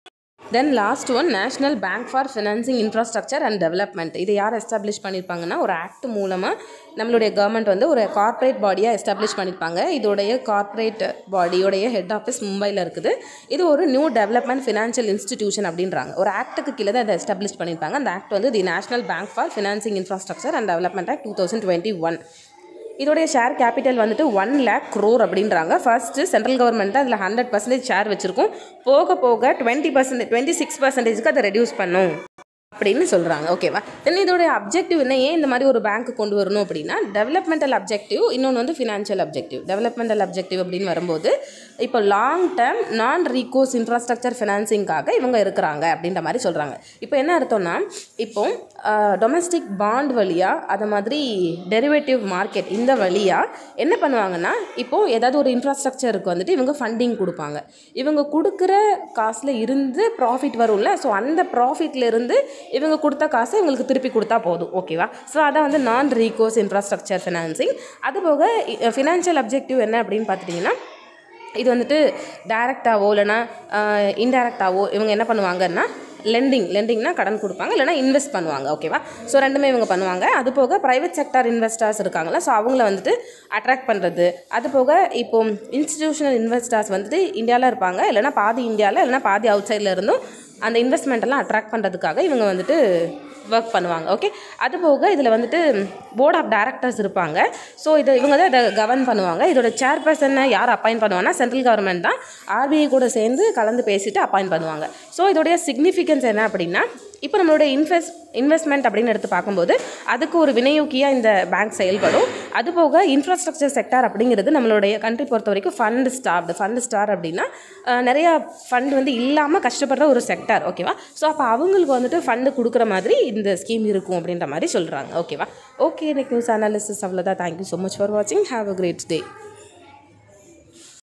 then last one national bank for financing infrastructure and development இது யார் எஸ்டாப்ளிஷ் பண்ணியிருப்பாங்கன்னா ஒரு ஆக்ட் மூலமாக நம்மளுடைய கவர்மெண்ட் வந்து ஒரு கார்ப்பரேட் பாடியாக எஸ்டாப்ளிஷ் பண்ணியிருப்பாங்க இதோடைய கார்ப்பரேட் பாடியோடைய ஹெட் ஆஃபீஸ் மும்பையில் இருக்குது இது ஒரு நியூ டெவலப்மெண்ட் ஃபினான்ஷியல் இன்ஸ்டிடியூஷன் அப்படின்றாங்க ஒரு ஆக்ட்டுக்கு கீழே தான் இதை எஸ்டாப்ளிஷ் பண்ணியிருப்பாங்க அந்த ஆக்ட் வந்து the national bank for financing infrastructure and development act two thousand twenty one இதோடைய ஷேர் கேபிட்டல் வந்துட்டு ஒன் லேக் க்ரோர் அப்படின்றாங்க ஃபர்ஸ்ட்டு சென்ட்ரல் கவர்மெண்ட் தான் அதில் ஹண்ட்ரட் பர்சன்டேஜ் ஷேர் வச்சுருக்கும் போக போக டுவெண்ட்டி பர்சன்டேஜ் டுவெண்ட்டி சிக்ஸ் பர்சன்டேஜ்க்கு அதை ரெடியூஸ் பண்ணும் அப்படின்னு சொல்கிறாங்க ஓகேவா தென் இதோடைய அப்ஜெக்டிவ் என்ன ஏன் இந்த மாதிரி ஒரு பேங்க் கொண்டு வரணும் அப்படின்னா டெவலப்மெண்டல் அப்ஜெக்டிவ் இன்னொன்று வந்து ஃபினான்ஷியல் அப்ஜெக்டிவ் டெவலப்மெண்டல் அப்ஜெக்டிவ் அப்படின்னு வரும்போது இப்போ லாங் டேர்ம் நான் ரீகோஸ் இன்ஃப்ராஸ்ட்ரக்சர் ஃபினான்சிங்காக இவங்க இருக்கிறாங்க அப்படின்ற மாதிரி சொல்கிறாங்க இப்போ என்ன அர்த்தம்னா இப்போ டொமஸ்டிக் பாண்ட் வழியாக அது மாதிரி டெரிவேட்டிவ் மார்க்கெட் இந்த வழியாக என்ன பண்ணுவாங்கன்னா இப்போது ஏதாவது ஒரு இன்ஃப்ராஸ்ட்ரக்சருக்கு வந்துட்டு இவங்க ஃபண்டிங் கொடுப்பாங்க இவங்க கொடுக்குற காசில் இருந்து ப்ராஃபிட் வரும்ல ஸோ அந்த ப்ராஃபிட்ல இருந்து இவங்க கொடுத்த காசை இவங்களுக்கு திருப்பி கொடுத்தா போதும் ஓகேவா ஸோ அதான் வந்து நான் ரீகோஸ் இன்ஃப்ராஸ்ட்ரக்சர் ஃபினான்சிங் அது போக ஃபினான்ஷியல் அப்ஜெக்டிவ் என்ன அப்படின்னு பார்த்துட்டிங்கன்னா இது வந்துட்டு டைரெக்டாவோ இல்லைனா இன்டைரக்டாவோ இவங்க என்ன பண்ணுவாங்கன்னா லெண்டிங் லெண்டிங்னா கடன் கொடுப்பாங்க இல்லைனா இன்வெஸ்ட் பண்ணுவாங்க ஓகேவா ஸோ ரெண்டுமே இவங்க பண்ணுவாங்க அது போக ப்ரைவேட் செக்டார் இன்வெஸ்டர்ஸ் இருக்காங்களா ஸோ அவங்கள வந்துட்டு அட்ராக்ட் பண்ணுறது அது போக இப்போ இன்ஸ்டிடியூஷனல் இன்வெஸ்டர்ஸ் வந்துட்டு இந்தியாவில் இருப்பாங்க இல்லைனா பாதி இந்தியாவில் இல்லைனா பாதி அவுட் சைடில் இருந்தும் அந்த இன்வெஸ்ட்மெண்ட் எல்லாம் அட்ராக்ட் பண்ணுறதுக்காக இவங்க வந்துட்டு ஒர்க் பண்ணுவாங்க ஓகே அது போக இதில் வந்துட்டு போர்ட் ஆஃப் டைரக்டர்ஸ் இருப்பாங்க ஸோ இது இவங்க தான் இதை கவர்ன் பண்ணுவாங்க இதோட சேர்பர்சனை யார் அப்பாயின்ட் பண்ணுவாங்கன்னா சென்ட்ரல் கவர்மெண்ட் தான் ஆர்பிஐ கூட சேர்ந்து கலந்து பேசிட்டு அப்பாயின்ட் பண்ணுவாங்க ஸோ இதோடைய சிக்னிஃபிகன்ஸ் என்ன அப்படின்னா இப்போ நம்மளோட இன்வெஸ்ட் இன்வெஸ்ட்மெண்ட் அப்படின்னு எடுத்து பார்க்கும்போது அதுக்கு ஒரு வினையூக்கியாக இந்த பேங்க் செயல்படும் அது போக இன்ஃப்ராஸ்ட்ரக்சர் செக்டார் அப்படிங்கிறது நம்மளுடைய கண்ட்ரி பொறுத்த வரைக்கும் ஃபண்ட் ஸ்டார்டு ஃபண்ட் ஸ்டார் அப்படின்னா அஹ், நிறையா ஃபண்ட் வந்து இல்லாமல் கஷ்டப்படுற ஒரு செக்டார் ஓகேவா ஸோ அப்போ அவங்களுக்கு வந்துட்டு ஃபண்டு கொடுக்குற மாதிரி இந்த ஸ்கீம் இருக்கும் அப்படின்ற மாதிரி சொல்கிறாங்க ஓகேவா ஓகே எனக்கு நியூஸ் அனாலிசிஸ் அவ்வளோதான் தேங்க்யூ ஸோ மச் ஃபார் வாட்சிங் ஹாவ் அ கிரேட் டே